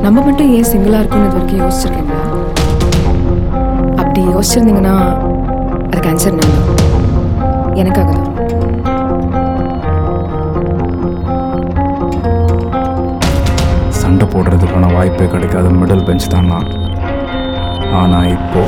நம்ம மட்டும் ஏன் சிங்கிளா இருக்கும்னு இது வரைக்கும் யோசிச்சிருக்கீங்களா அப்படி யோசிச்சிருந்தீங்கன்னா அதுக்கு ஆன்சர் நான் தான். எனக்காக தான் சண்டை போடுறதுக்கான வாய்ப்பே கிடைக்காத மிடில் பெஞ்ச் தான் நான் ஆனால் இப்போ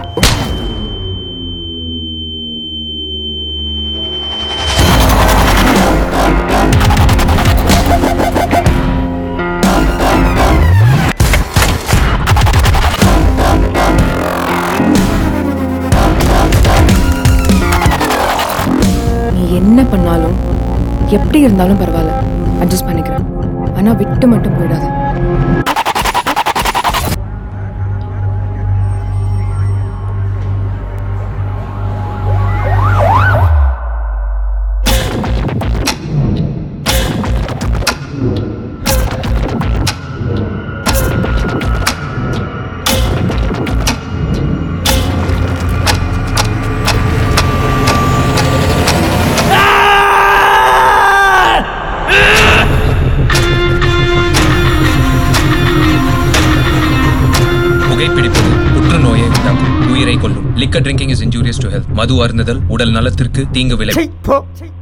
நீ என்ன பண்ணாலும் எப்படி இருந்தாலும் பரவாயில்ல அட்ஜஸ்ட் பண்ணிக்கிறேன் ஆனா விட்டு மட்டும் போயிடாத புகைப்பிடிப்பது புற்றுநோயை உண்டாக்கும் உயிரை கொல்லும் liquor drinking is injurious to health மது அருந்துதல் உடல் நலத்திற்கு தீங்கு விளை சீ, போ. சீ.